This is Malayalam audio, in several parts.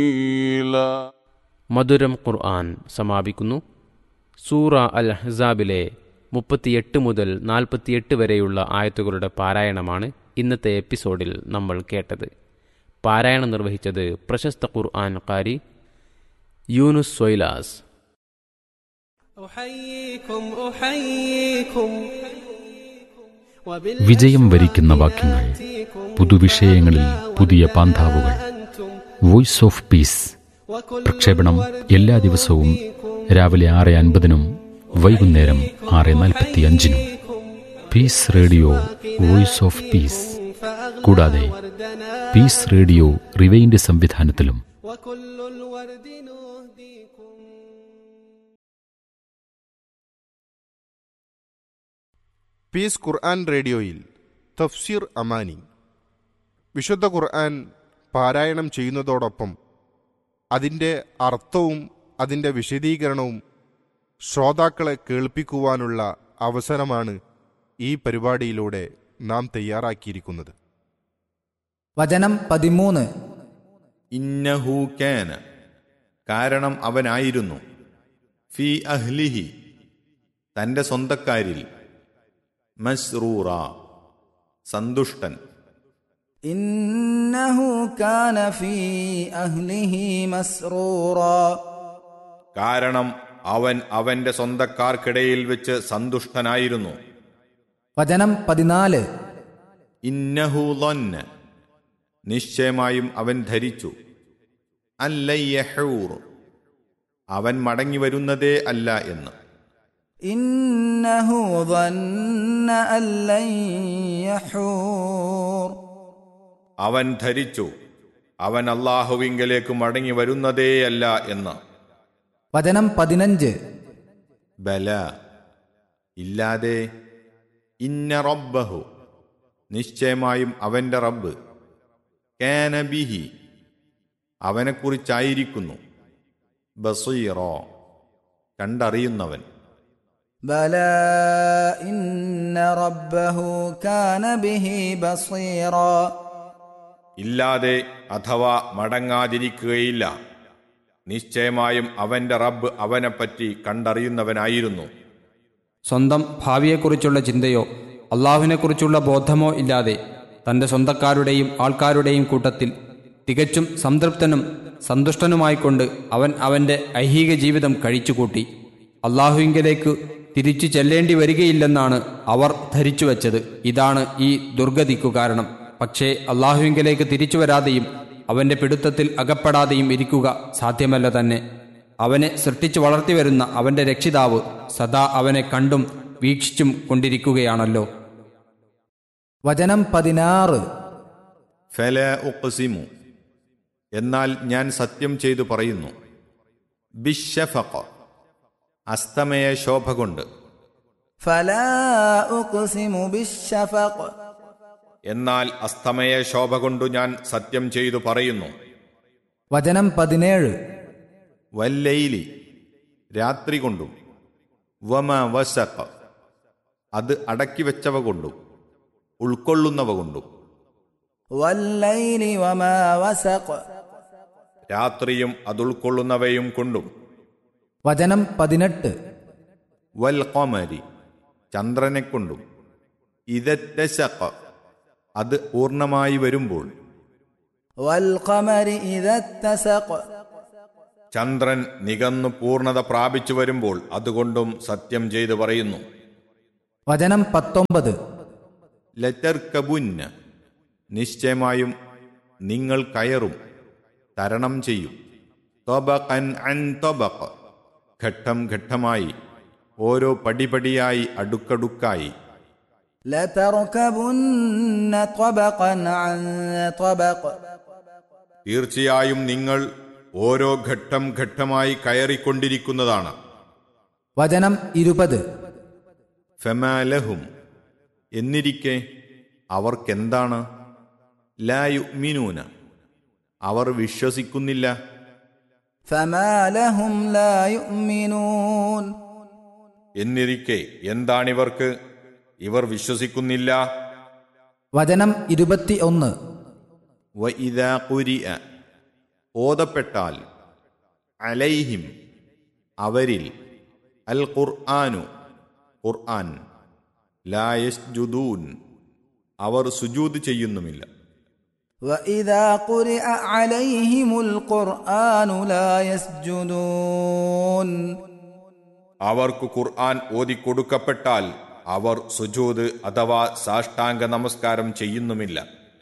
قيلا മധുരം ഖുർആൻ സമാപിക്കുന്നു സൂറ അൽ ഹസാബിലെ മുപ്പത്തിയെട്ട് മുതൽ നാൽപ്പത്തിയെട്ട് വരെയുള്ള ആയത്തുകളുടെ പാരായണമാണ് ഇന്നത്തെ എപ്പിസോഡിൽ നമ്മൾ കേട്ടത് പാരായണം നിർവഹിച്ചത് പ്രശസ്ത ഖുർആൻ കാരി യൂനുസ് സൊയ്ലാസ് أحييكم أحييكم വിജയം വരിക്കുന്ന വാക്യങ്ങൾ പുതുവിഷയങ്ങളിൽ പുതിയ പാന്താവുകൾ വോയിസ് ഓഫ് പീസ് പ്രക്ഷേപണം എല്ലാ ദിവസവും രാവിലെ ആറ് അൻപതിനും വൈകുന്നേരം ആറ് നാൽപ്പത്തി അഞ്ചിനും peace radio voice of peace കൂടാതെ പീസ് റേഡിയോ റിവൈൻഡ് സംവിധാനത്തിലും وكل الورد نهديكم പീസ് ഖുർആൻ റേഡിയോയിൽ തഫ്സീർ അമാനി വിശുദ്ധ ഖുർആൻ പാരായണം ചെയ്യുന്നതോടൊപ്പം അതിൻ്റെ അർത്ഥവും അതിൻ്റെ വിശദീകരണവും ശ്രോതാക്കളെ കേൾപ്പിക്കുവാനുള്ള അവസരമാണ് ഈ പരിപാടിയിലൂടെ നാം തയ്യാറാക്കിയിരിക്കുന്നത് വചനം പതിമൂന്ന് ഇന്നഹു കാന കാരണം അവനായിരുന്നു ഫി അഹ്ലിഹി തന്റെ സ്വന്തക്കാരിൽ മസ്റൂറ സന്തുഷ്ടൻ إنه كان في أهله مسرورا കാരണം അവൻ അവന്റെ സ്വന്തക്കാർക്കിടയിൽ വെച്ച് സന്തുഷ്ടനായിരുന്നു വചനം പതിനാല് ഇന്നഹു ലൊന്ന നിശ്ചയമായും അവൻ ധരിച്ചു അല്ലയ്യഹൂർ അവൻ മടങ്ങി വരുന്നതേ അല്ല എന്ന് إنه ظن أن لن يحور അവൻ ധരിച്ചു അവൻ അള്ളാഹുവിങ്കലേക്ക് മടങ്ങി വരുന്നതേയല്ല എന്ന് വചനം പതിനഞ്ച് ബല ഇല്ലാതെ ഇന്ന റബ്ബഹു നിശ്ചയമായും അവന്റെ റബ്ബ് കാനബിഹി അവനെക്കുറിച്ചായിരിക്കുന്നു ബസീറോ കണ്ടറിയുന്നവൻ بلى إن ربه كان به بصيرا ഇല്ലാതെ അഥവാ മടങ്ങാതിരിക്കുകയില്ല നിശ്ചയമായും അവന്റെ റബ്ബ് അവനെപ്പറ്റി കണ്ടറിയുന്നവനായിരുന്നു സ്വന്തം ഭാവിയെക്കുറിച്ചുള്ള ചിന്തയോ അള്ളാഹുവിനെക്കുറിച്ചുള്ള ബോധമോ ഇല്ലാതെ തന്റെ സ്വന്തക്കാരുടെയും ആൾക്കാരുടെയും കൂട്ടത്തിൽ തികച്ചും സംതൃപ്തനും സന്തുഷ്ടനുമായിക്കൊണ്ട് അവൻ അവന്റെ ഐഹിക ജീവിതം കഴിച്ചുകൂട്ടി അള്ളാഹുവിങ്കലേക്ക് തിരിച്ചു ചെല്ലേണ്ടി വരികയില്ലെന്നാണ് അവർ ധരിച്ചു വച്ചത് ഇതാണ് ഈ ദുർഗതിക്കു കാരണം പക്ഷേ അള്ളാഹുവിങ്കലേക്ക് തിരിച്ചു വരാതെയും അവന്റെ പിടുത്തത്തിൽ അകപ്പെടാതെയും ഇരിക്കുക സാധ്യമല്ല തന്നെ അവനെ സൃഷ്ടിച്ചു വളർത്തിവരുന്ന അവന്റെ രക്ഷിതാവ് സദാ അവനെ കണ്ടും വീക്ഷിച്ചും കൊണ്ടിരിക്കുകയാണല്ലോ വചനം പതിനാറ് ഫല ഉഖ്സിമു എന്നാൽ ഞാൻ സത്യം ചെയ്തു പറയുന്നു ബിഷഫഖ അസ്തമയ ശോഭ കൊണ്ട് فلا أقسم بالشفق എന്നാൽ അസ്തമയ ശോഭ കൊണ്ടു ഞാൻ സത്യം ചെയ്തു പറയുന്നു വചനം പതിനേഴ് വല്ലയിലി രാത്രി കൊണ്ടും വമ വസഖ അത് അടക്കി വെച്ചവ കൊണ്ടും ഉൾക്കൊള്ളുന്നവ കൊണ്ടും والليل وما وسق രാത്രിയും അതുൾക്കൊള്ളുന്നവയും കൊണ്ടും വചനം പതിനെട്ട് വൽ കൊമരി ചന്ദ്രനെ കൊണ്ടും ഇതറ്റശഖ അത് പൂർണ്ണമായി വരുമ്പോൾ والقمر إذا اتسق ചന്ദ്രൻ നികന്നു പൂർണ്ണത പ്രാപിച്ചു വരുമ്പോൾ അതുകൊണ്ടും സത്യം ചെയ്തു പറയുന്നു വചനം പത്തൊമ്പത് ലറ്റർക്കബുന്ന നിശ്ചയമായും നിങ്ങൾ കയറും തരണം ചെയ്യും തൊബഖൻ അൻ തൊബഖ ഘട്ടം ഘട്ടമായി ഓരോ പടിപടിയായി അടുക്കടുക്കായി لتركبن طبقا عن طبق തീർച്ചയായും നിങ്ങൾ ഓരോ ഘട്ടം ഘട്ടമായി കയറിക്കൊണ്ടിരിക്കുന്നതാണ് വചനം ഇരുപത് ഫമാലഹും എന്നിരിക്കെ അവർക്കെന്താണ് ലായു മിനൂന അവർ വിശ്വസിക്കുന്നില്ല فما لهم لا يؤمنون എന്നിരിക്കെ എന്താണിവർക്ക് ഇവർ വിശ്വസിക്കുന്നില്ല വചനം ഇരുപത്തി ഒന്ന് വഇദാ ഖുരിഅ ഓതപ്പെട്ടാൽ അലൈഹിം അവരിൽ അൽ ഖുർആാനു ഖുർആൻ ലായസ്ജുദൂൻ അവർ സുജൂദ് ചെയ്യുന്നുമില്ല وإذا قرئ عليهم القرآن لا يسجدون അവർക്ക് ഖുർആൻ ഓതിക്കൊടുക്കപ്പെട്ടാൽ അവർ സുജൂദ് അഥവാ സാഷ്ടാംഗ നമസ്കാരം ചെയ്യുന്നുമില്ല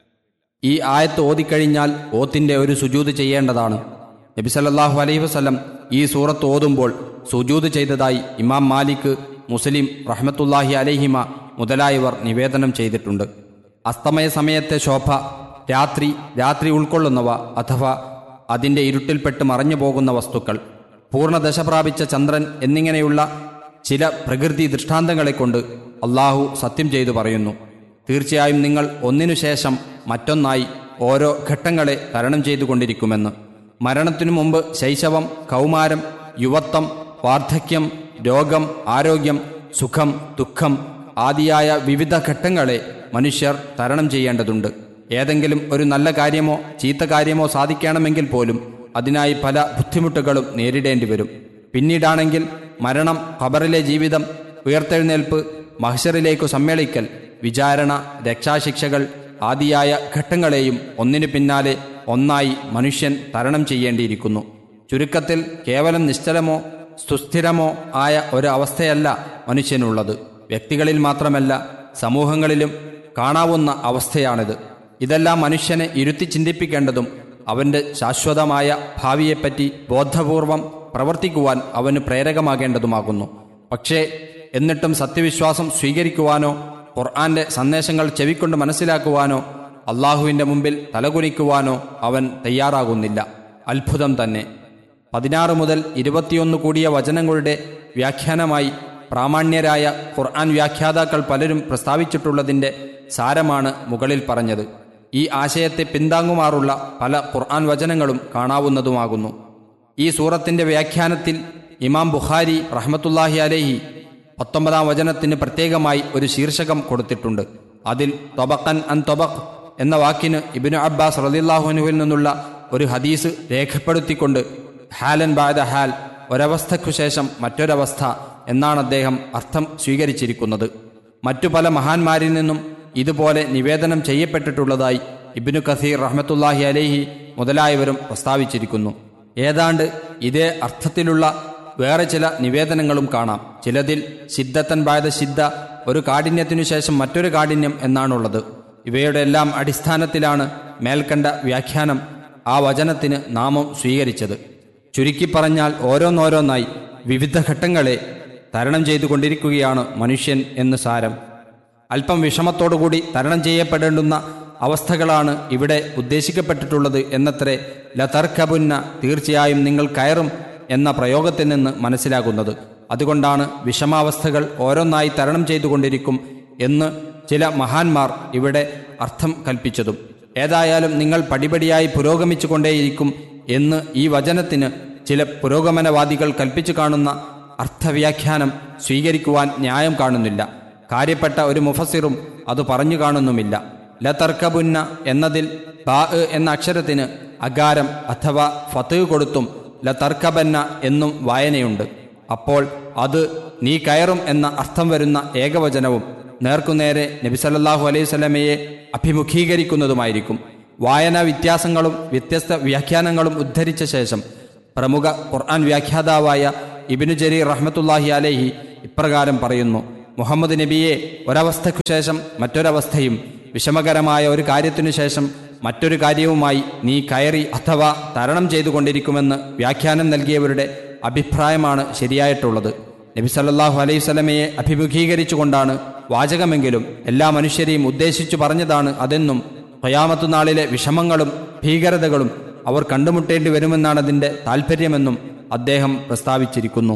ഈ ആയത്ത് ഓതിക്കഴിഞ്ഞാൽ ഓത്തിന്റെ ഒരു സുജൂത് ചെയ്യേണ്ടതാണ് നബി സല്ലല്ലാഹു അലൈഹി വസല്ലം ഈ സൂറത്ത് ഓതുമ്പോൾ സുജൂത് ചെയ്തതായി ഇമാം മാലിക് മുസ്ലിം റഹ്മത്തുല്ലാഹി അലൈഹിമ മുതലായവർ നിവേദനം ചെയ്തിട്ടുണ്ട് അസ്തമയ സമയത്തെ ശോഭ രാത്രി രാത്രി ഉൾക്കൊള്ളുന്നവ അഥവാ അതിൻ്റെ ഇരുട്ടിൽപ്പെട്ട് മറഞ്ഞു പോകുന്ന വസ്തുക്കൾ പൂർണ്ണദശ പ്രാപിച്ച ചന്ദ്രൻ എന്നിങ്ങനെയുള്ള ചില പ്രകൃതി ദൃഷ്ടാന്തങ്ങളെ കൊണ്ട് അള്ളാഹു സത്യം ചെയ്തു പറയുന്നു തീർച്ചയായും നിങ്ങൾ ഒന്നിനു ശേഷം മറ്റൊന്നായി ഓരോ ഘട്ടങ്ങളെ തരണം ചെയ്തുകൊണ്ടിരിക്കുമെന്ന് മരണത്തിനു മുമ്പ് ശൈശവം കൗമാരം യുവത്വം വാർദ്ധക്യം രോഗം ആരോഗ്യം സുഖം ദുഃഖം ആദിയായ വിവിധ ഘട്ടങ്ങളെ മനുഷ്യർ തരണം ചെയ്യേണ്ടതുണ്ട് ഏതെങ്കിലും ഒരു നല്ല കാര്യമോ ചീത്ത കാര്യമോ സാധിക്കണമെങ്കിൽ പോലും അതിനായി പല ബുദ്ധിമുട്ടുകളും നേരിടേണ്ടി വരും പിന്നീടാണെങ്കിൽ മരണം ഖബറിലെ ജീവിതം ഉയർത്തെഴുന്നേൽപ്പ് മഹ്ഷറിലേക്കു സമ്മേളിക്കൽ വിചാരണ രക്ഷാശിക്ഷകൾ ആദിയായ ഘട്ടങ്ങളെയും ഒന്നിനു പിന്നാലെ ഒന്നായി മനുഷ്യൻ തരണം ചെയ്യേണ്ടിയിരിക്കുന്നു ചുരുക്കത്തിൽ കേവലം നിശ്ചലമോ സുസ്ഥിരമോ ആയ ഒരു അവസ്ഥയല്ല മനുഷ്യനുള്ളത് വ്യക്തികളിൽ മാത്രമല്ല സമൂഹങ്ങളിലും കാണാവുന്ന അവസ്ഥയാണിത് ഇതെല്ലാം മനുഷ്യനെ ഇരുത്തി ചിന്തിപ്പിക്കേണ്ടതും അവന്റെ ശാശ്വതമായ ഭാവിയെപ്പറ്റി ബോധപൂർവം പ്രവർത്തിക്കുവാൻ അവന് പ്രേരകമാകേണ്ടതുമാകുന്നു പക്ഷേ എന്നിട്ടും സത്യവിശ്വാസം സ്വീകരിക്കുവാനോ ഖുർആന്റെ സന്ദേശങ്ങൾ ചെവിക്കൊണ്ട് മനസ്സിലാക്കുവാനോ അള്ളാഹുവിന്റെ മുമ്പിൽ തലകുനിക്കുവാനോ അവൻ തയ്യാറാകുന്നില്ല അത്ഭുതം തന്നെ പതിനാറ് മുതൽ ഇരുപത്തിയൊന്ന് കൂടിയ വചനങ്ങളുടെ വ്യാഖ്യാനമായി പ്രാമാണ്യരായ ഖുർആൻ വ്യാഖ്യാതാക്കൾ പലരും പ്രസ്താവിച്ചിട്ടുള്ളതിന്റെ സാരമാണ് മുകളിൽ പറഞ്ഞത് ഈ ആശയത്തെ പിന്താങ്ങുമാറുള്ള പല ഖുർആൻ വചനങ്ങളും കാണാവുന്നതുമാകുന്നു ഈ സൂറത്തിന്റെ വ്യാഖ്യാനത്തിൽ ഇമാം ബുഖാരി റഹ്മത്തുല്ലാഹി അലേഹി പത്തൊമ്പതാം വചനത്തിന് പ്രത്യേകമായി ഒരു ശീർഷകം കൊടുത്തിട്ടുണ്ട് അതിൽ തൊബക്കൻ അൻ തൊബക് എന്ന വാക്കിന് ഇബിനു അബ്ബാസ് റലില്ലാഹുനുവിൽ നിന്നുള്ള ഒരു ഹദീസ് രേഖപ്പെടുത്തിക്കൊണ്ട് ഹാലൻ ബാദ ഹാൽ ഒരവസ്ഥയ്ക്കു ശേഷം മറ്റൊരവസ്ഥ എന്നാണ് അദ്ദേഹം അർത്ഥം സ്വീകരിച്ചിരിക്കുന്നത് മറ്റു പല മഹാന്മാരിൽ നിന്നും ഇതുപോലെ നിവേദനം ചെയ്യപ്പെട്ടിട്ടുള്ളതായി ഇബിനു കസീർ റഹ്മത്തുല്ലാഹി അലേഹി മുതലായവരും പ്രസ്താവിച്ചിരിക്കുന്നു ഏതാണ്ട് ഇതേ അർത്ഥത്തിലുള്ള വേറെ ചില നിവേദനങ്ങളും കാണാം ചിലതിൽ സിദ്ധത്തൻ ബായത സിദ്ധ ഒരു കാഠിന്യത്തിനു ശേഷം മറ്റൊരു കാഠിന്യം എന്നാണുള്ളത് ഇവയുടെ എല്ലാം അടിസ്ഥാനത്തിലാണ് മേൽക്കണ്ട വ്യാഖ്യാനം ആ വചനത്തിന് നാമം സ്വീകരിച്ചത് ചുരുക്കി പറഞ്ഞാൽ ഓരോന്നോരോന്നായി വിവിധ ഘട്ടങ്ങളെ തരണം ചെയ്തുകൊണ്ടിരിക്കുകയാണ് മനുഷ്യൻ എന്ന് സാരം അല്പം വിഷമത്തോടുകൂടി തരണം ചെയ്യപ്പെടേണ്ടുന്ന അവസ്ഥകളാണ് ഇവിടെ ഉദ്ദേശിക്കപ്പെട്ടിട്ടുള്ളത് എന്നത്രേ ലതർക്കബുന്ന തീർച്ചയായും നിങ്ങൾ കയറും എന്ന പ്രയോഗത്തിൽ നിന്ന് മനസ്സിലാകുന്നത് അതുകൊണ്ടാണ് വിഷമാവസ്ഥകൾ ഓരോന്നായി തരണം ചെയ്തുകൊണ്ടിരിക്കും എന്ന് ചില മഹാന്മാർ ഇവിടെ അർത്ഥം കൽപ്പിച്ചതും ഏതായാലും നിങ്ങൾ പടിപടിയായി പുരോഗമിച്ചുകൊണ്ടേയിരിക്കും എന്ന് ഈ വചനത്തിന് ചില പുരോഗമനവാദികൾ കൽപ്പിച്ചു കാണുന്ന അർത്ഥവ്യാഖ്യാനം സ്വീകരിക്കുവാൻ ന്യായം കാണുന്നില്ല കാര്യപ്പെട്ട ഒരു മുഫസിറും അത് പറഞ്ഞു കാണുന്നുമില്ല ലതർക്കബുന്ന എന്നതിൽ ബാ എന്ന അക്ഷരത്തിന് അകാരം അഥവാ ഫത്ത് കൊടുത്തും ലതർക്കബന്ന എന്നും വായനയുണ്ട് അപ്പോൾ അത് നീ കയറും എന്ന അർത്ഥം വരുന്ന ഏകവചനവും നേർക്കുനേരെ നബിസല്ലാഹു അലൈഹി സ്വലമയെ അഭിമുഖീകരിക്കുന്നതുമായിരിക്കും വായനാ വ്യത്യാസങ്ങളും വ്യത്യസ്ത വ്യാഖ്യാനങ്ങളും ഉദ്ധരിച്ച ശേഷം പ്രമുഖ ഖുർആൻ വ്യാഖ്യാതാവായ ഇബിനു ജരീർ റഹ്മത്തുല്ലാഹി അലേഹി ഇപ്രകാരം പറയുന്നു മുഹമ്മദ് നബിയെ ഒരവസ്ഥയ്ക്കു ശേഷം മറ്റൊരവസ്ഥയും വിഷമകരമായ ഒരു കാര്യത്തിനു ശേഷം മറ്റൊരു കാര്യവുമായി നീ കയറി അഥവാ തരണം ചെയ്തുകൊണ്ടിരിക്കുമെന്ന് വ്യാഖ്യാനം നൽകിയവരുടെ അഭിപ്രായമാണ് ശരിയായിട്ടുള്ളത് നബി സല്ലല്ലാഹു അലൈഹി സ്വലമയെ അഭിമുഖീകരിച്ചുകൊണ്ടാണ് വാചകമെങ്കിലും എല്ലാ മനുഷ്യരെയും ഉദ്ദേശിച്ചു പറഞ്ഞതാണ് അതെന്നും ഖയാമത്തു നാളിലെ വിഷമങ്ങളും ഭീകരതകളും അവർ കണ്ടുമുട്ടേണ്ടി വരുമെന്നാണ് അതിൻ്റെ താൽപ്പര്യമെന്നും അദ്ദേഹം പ്രസ്താവിച്ചിരിക്കുന്നു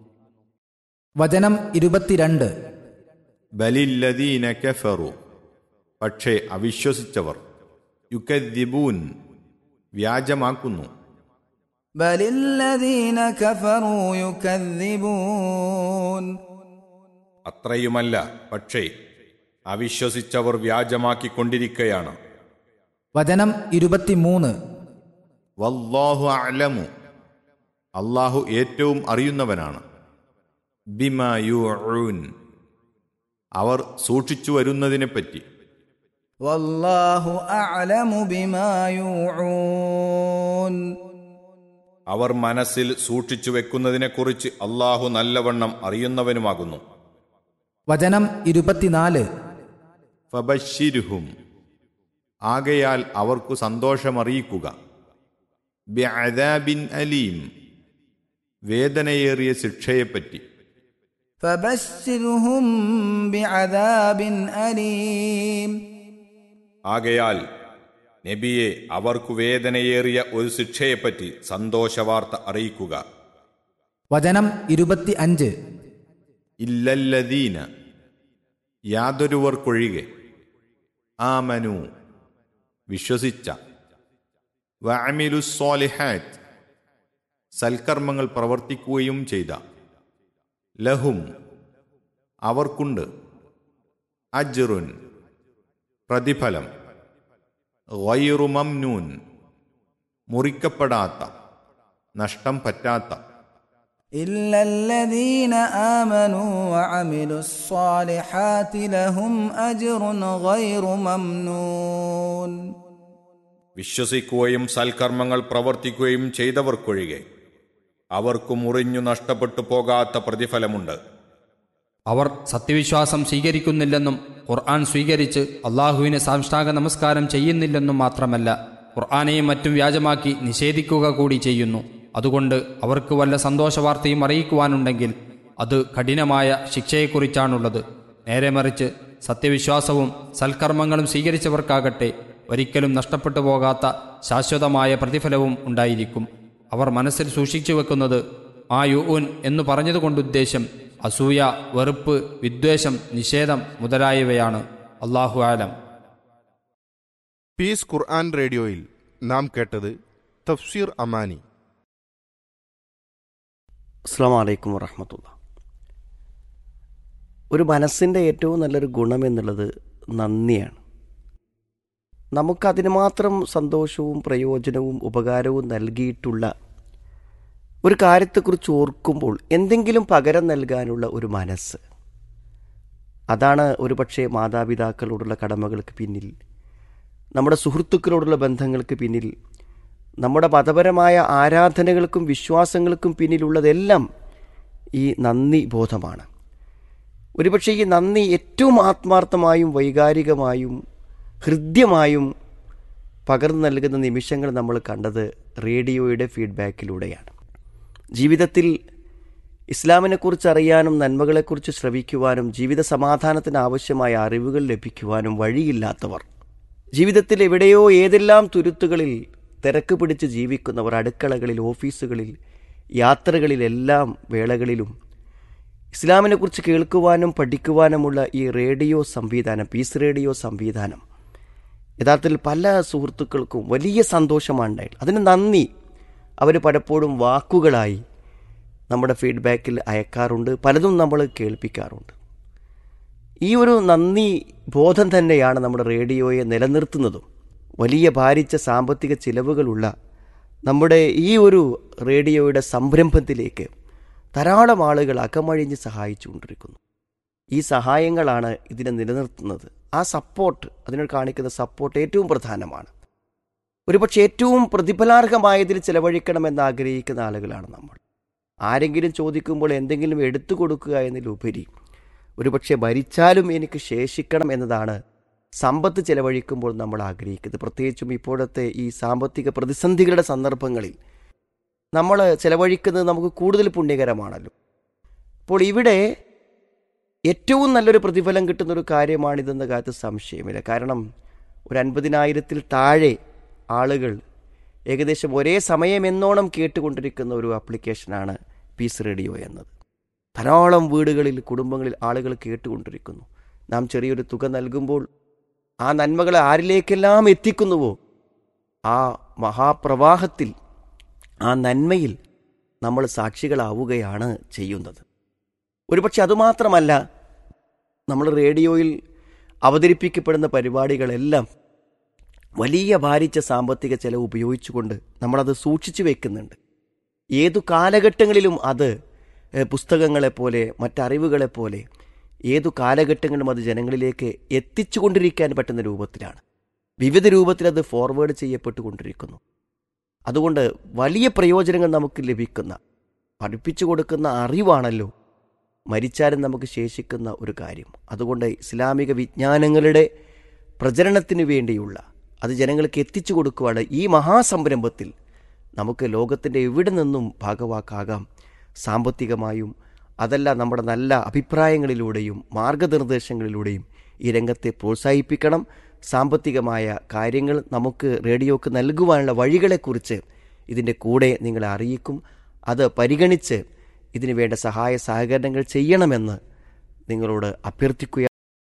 വചനം ഇരുപത്തിരണ്ട് ബലില്ലദീന കഫറു പക്ഷേ അവിശ്വസിച്ചവർ യുക്കദ്ദിബൂൻ വ്യാജമാക്കുന്നു بل الذين كفروا يكذبون അത്രയുമല്ല പക്ഷേ അവിശ്വസിച്ചവർ വ്യാജമാക്കിക്കൊണ്ടിരിക്കുകയാണ് വചനം ഇരുപത്തിമൂന്ന് വല്ലാഹു അലമു അള്ളാഹു ഏറ്റവും അറിയുന്നവനാണ് ബിമയൂൻ അവർ സൂക്ഷിച്ചു വരുന്നതിനെപ്പറ്റി والله أعلم بما يوعون അവർ മനസ്സിൽ സൂക്ഷിച്ചു വെക്കുന്നതിനെക്കുറിച്ച് അള്ളാഹു നല്ലവണ്ണം അറിയുന്നവനുമാകുന്നു വചനം ഇരുപത്തിനാല് ഫബശിരുഹും ആകയാൽ അവർക്കു സന്തോഷമറിയിക്കുക ബിഅദാബിൻ അലീം വേദനയേറിയ ശിക്ഷയെപ്പറ്റി فبشرهم بعذاب أليم ആകയാൽ നബിയെ അവർക്കു വേദനയേറിയ ഒരു ശിക്ഷയെപ്പറ്റി സന്തോഷവാർത്ത അറിയിക്കുക വചനം ഇരുപത്തി അഞ്ച് ഇല്ലല്ലദീന യാതൊരുവർക്കൊഴികെ ആമനു വിശ്വസിച്ച വഅമിലുസ്സാലിഹാത്ത് സൽക്കർമ്മങ്ങൾ പ്രവർത്തിക്കുകയും ചെയ്ത ലഹും അവർക്കുണ്ട് അജ്റുൻ പ്രതിഫലം ഗൈറു മംനൂൻ മുറിക്കപ്പെടാത്ത നഷ്ടം പറ്റാത്ത إلا الذين آمنوا وعملوا الصالحات لهم أجر غير ممنون വിശ്വസിക്കുകയും സൽക്കർമ്മങ്ങൾ പ്രവർത്തിക്കുകയും ചെയ്തവർക്കൊഴികെ അവർക്ക് മുറിഞ്ഞു നഷ്ടപ്പെട്ടു പോകാത്ത പ്രതിഫലമുണ്ട് അവർ സത്യവിശ്വാസം സ്വീകരിക്കുന്നില്ലെന്നും ഖുർആൻ സ്വീകരിച്ച് അള്ളാഹുവിന് സാഷ്ടാംഗ നമസ്കാരം ചെയ്യുന്നില്ലെന്നും മാത്രമല്ല ഖുർആനെയും മറ്റും വ്യാജമാക്കി നിഷേധിക്കുക കൂടി ചെയ്യുന്നു അതുകൊണ്ട് അവർക്ക് വല്ല സന്തോഷവാർത്തയും അറിയിക്കുവാനുണ്ടെങ്കിൽ അത് കഠിനമായ ശിക്ഷയെക്കുറിച്ചാണുള്ളത് നേരെ മറിച്ച് സത്യവിശ്വാസവും സൽക്കർമ്മങ്ങളും സ്വീകരിച്ചവർക്കാകട്ടെ ഒരിക്കലും നഷ്ടപ്പെട്ടു പോകാത്ത ശാശ്വതമായ പ്രതിഫലവും ഉണ്ടായിരിക്കും അവർ മനസ്സിൽ സൂക്ഷിച്ചു വെക്കുന്നത് ആ യുഊൻ എന്നു പറഞ്ഞതുകൊണ്ടുദ്ദേശം അസൂയ വെറുപ്പ് വിദ്വേഷം നിഷേധം മുതലായവയാണ് അള്ളാഹു ആലം പീസ് ഖുർആൻ റേഡിയോയിൽ നാം കേട്ടത് തഫ്സീർ അമാനി അസ്സാം വലൈക്കും വറഹമത്തുള്ള ഒരു മനസ്സിൻ്റെ ഏറ്റവും നല്ലൊരു ഗുണം എന്നുള്ളത് നന്ദിയാണ് നമുക്കതിന് മാത്രം സന്തോഷവും പ്രയോജനവും ഉപകാരവും നൽകിയിട്ടുള്ള ഒരു കാര്യത്തെക്കുറിച്ച് ഓർക്കുമ്പോൾ എന്തെങ്കിലും പകരം നൽകാനുള്ള ഒരു മനസ്സ് അതാണ് ഒരുപക്ഷെ മാതാപിതാക്കളോടുള്ള കടമകൾക്ക് പിന്നിൽ നമ്മുടെ സുഹൃത്തുക്കളോടുള്ള ബന്ധങ്ങൾക്ക് പിന്നിൽ നമ്മുടെ മതപരമായ ആരാധനകൾക്കും വിശ്വാസങ്ങൾക്കും പിന്നിലുള്ളതെല്ലാം ഈ നന്ദി ബോധമാണ് ഒരുപക്ഷെ ഈ നന്ദി ഏറ്റവും ആത്മാർത്ഥമായും വൈകാരികമായും ഹൃദ്യമായും പകർന്നു നൽകുന്ന നിമിഷങ്ങൾ നമ്മൾ കണ്ടത് റേഡിയോയുടെ ഫീഡ്ബാക്കിലൂടെയാണ് ജീവിതത്തിൽ ഇസ്ലാമിനെക്കുറിച്ച് അറിയാനും നന്മകളെക്കുറിച്ച് ശ്രവിക്കുവാനും ജീവിത സമാധാനത്തിന് ആവശ്യമായ അറിവുകൾ ലഭിക്കുവാനും വഴിയില്ലാത്തവർ ജീവിതത്തിൽ എവിടെയോ ഏതെല്ലാം തുരുത്തുകളിൽ തിരക്ക് പിടിച്ച് ജീവിക്കുന്നവർ അടുക്കളകളിൽ ഓഫീസുകളിൽ യാത്രകളിലെല്ലാം വേളകളിലും ഇസ്ലാമിനെക്കുറിച്ച് കേൾക്കുവാനും പഠിക്കുവാനുമുള്ള ഈ റേഡിയോ സംവിധാനം പീസ് റേഡിയോ സംവിധാനം യഥാർത്ഥത്തിൽ പല സുഹൃത്തുക്കൾക്കും വലിയ സന്തോഷമാണ് ഉണ്ടായിട്ടുള്ളത് അതിന് നന്ദി അവർ പലപ്പോഴും വാക്കുകളായി നമ്മുടെ ഫീഡ്ബാക്കിൽ അയക്കാറുണ്ട് പലതും നമ്മൾ കേൾപ്പിക്കാറുണ്ട് ഈ ഒരു നന്ദി ബോധം തന്നെയാണ് നമ്മുടെ റേഡിയോയെ നിലനിർത്തുന്നതും വലിയ ഭാരിച്ച സാമ്പത്തിക ചിലവുകളുള്ള നമ്മുടെ ഈ ഒരു റേഡിയോയുടെ സംരംഭത്തിലേക്ക് ധാരാളം ആളുകൾ അകമഴിഞ്ഞ് സഹായിച്ചുകൊണ്ടിരിക്കുന്നു ഈ സഹായങ്ങളാണ് ഇതിനെ നിലനിർത്തുന്നത് ആ സപ്പോർട്ട് അതിനോട് കാണിക്കുന്ന സപ്പോർട്ട് ഏറ്റവും പ്രധാനമാണ് ഒരുപക്ഷെ ഏറ്റവും പ്രതിഫലാർഹമായതിൽ ചെലവഴിക്കണമെന്ന് ആഗ്രഹിക്കുന്ന ആളുകളാണ് നമ്മൾ ആരെങ്കിലും ചോദിക്കുമ്പോൾ എന്തെങ്കിലും എടുത്തു കൊടുക്കുക എന്നതിലുപരി ഒരുപക്ഷെ ഭരിച്ചാലും എനിക്ക് ശേഷിക്കണം എന്നതാണ് സമ്പത്ത് ചെലവഴിക്കുമ്പോൾ നമ്മൾ ആഗ്രഹിക്കുന്നത് പ്രത്യേകിച്ചും ഇപ്പോഴത്തെ ഈ സാമ്പത്തിക പ്രതിസന്ധികളുടെ സന്ദർഭങ്ങളിൽ നമ്മൾ ചെലവഴിക്കുന്നത് നമുക്ക് കൂടുതൽ പുണ്യകരമാണല്ലോ അപ്പോൾ ഇവിടെ ഏറ്റവും നല്ലൊരു പ്രതിഫലം കിട്ടുന്ന ഒരു കാര്യമാണിതെന്ന കാര്യത്തിൽ സംശയമില്ല കാരണം ഒരു അൻപതിനായിരത്തിൽ താഴെ ആളുകൾ ഏകദേശം ഒരേ സമയം എന്നോണം കേട്ടുകൊണ്ടിരിക്കുന്ന ഒരു ആപ്ലിക്കേഷനാണ് പീസ് റേഡിയോ എന്നത് ധാരാളം വീടുകളിൽ കുടുംബങ്ങളിൽ ആളുകൾ കേട്ടുകൊണ്ടിരിക്കുന്നു നാം ചെറിയൊരു തുക നൽകുമ്പോൾ ആ നന്മകൾ ആരിലേക്കെല്ലാം എത്തിക്കുന്നുവോ ആ മഹാപ്രവാഹത്തിൽ ആ നന്മയിൽ നമ്മൾ സാക്ഷികളാവുകയാണ് ചെയ്യുന്നത് ഒരുപക്ഷെ അതുമാത്രമല്ല നമ്മൾ റേഡിയോയിൽ അവതരിപ്പിക്കപ്പെടുന്ന പരിപാടികളെല്ലാം വലിയ ഭാരിച്ച സാമ്പത്തിക ചെലവ് ഉപയോഗിച്ചുകൊണ്ട് നമ്മളത് സൂക്ഷിച്ചു വെക്കുന്നുണ്ട് ഏതു കാലഘട്ടങ്ങളിലും അത് ഏഹ്, പുസ്തകങ്ങളെപ്പോലെ മറ്ററിവുകളെപ്പോലെ ഏതു കാലഘട്ടങ്ങളിലും അത് ജനങ്ങളിലേക്ക് എത്തിച്ചുകൊണ്ടിരിക്കാൻ പറ്റുന്ന രൂപത്തിലാണ് വിവിധ രൂപത്തിൽ അത് ഫോർവേഡ് ചെയ്യപ്പെട്ടുകൊണ്ടിരിക്കുന്നു അതുകൊണ്ട് വലിയ പ്രയോജനങ്ങൾ നമുക്ക് ലഭിക്കുന്ന പഠിപ്പിച്ചു കൊടുക്കുന്ന അറിവാണല്ലോ മരിച്ചാലും നമുക്ക് ശേഷിക്കുന്ന ഒരു കാര്യം അതുകൊണ്ട് ഇസ്ലാമിക വിജ്ഞാനങ്ങളുടെ പ്രചരണത്തിന് വേണ്ടിയുള്ള അത് ജനങ്ങൾക്ക് എത്തിച്ചു കൊടുക്കുവാണ് ഈ മഹാസംരംഭത്തിൽ നമുക്ക് ലോകത്തിൻ്റെ എവിടെ നിന്നും ഭാഗവാക്കാകാം സാമ്പത്തികമായും അതല്ല നമ്മുടെ നല്ല അഭിപ്രായങ്ങളിലൂടെയും മാർഗനിർദ്ദേശങ്ങളിലൂടെയും ഈ രംഗത്തെ പ്രോത്സാഹിപ്പിക്കണം സാമ്പത്തികമായ കാര്യങ്ങൾ നമുക്ക് റേഡിയോക്ക് നൽകുവാനുള്ള വഴികളെക്കുറിച്ച് ഇതിൻ്റെ കൂടെ നിങ്ങളെ അറിയിക്കും അത് പരിഗണിച്ച് ഇതിനു വേണ്ട സഹായ സഹകരണങ്ങൾ ചെയ്യണമെന്ന് നിങ്ങളോട് അഭ്യർത്ഥിക്കുക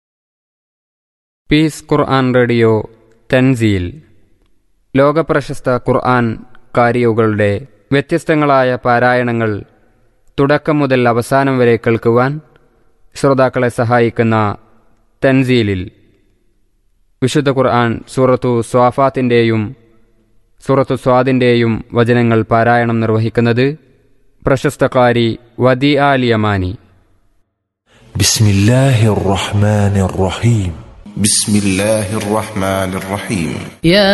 പീസ് ഖുർആൻ റേഡിയോ തൻസീൽ ലോകപ്രശസ്ത ഖുർആൻ കാരിയകളുടെ വ്യത്യസ്തങ്ങളായ പാരായണങ്ങൾ തുടക്കം മുതൽ അവസാനം വരെ കേൾക്കുവാൻ ശ്രോതാക്കളെ സഹായിക്കുന്ന തൻസീലിൽ വിശുദ്ധ ഖുർആൻ സൂറത്തു സ്വാഫാത്തിൻ്റെയും സൂറത്തു സ്വാദിൻ്റെയും വചനങ്ങൾ പാരായണം നിർവഹിക്കുന്നത് പ്രശസ്തകാരി വദി ആലിയമാനി بسم الله الرحمن الرحيم بسم الله الرحمن الرحيم يا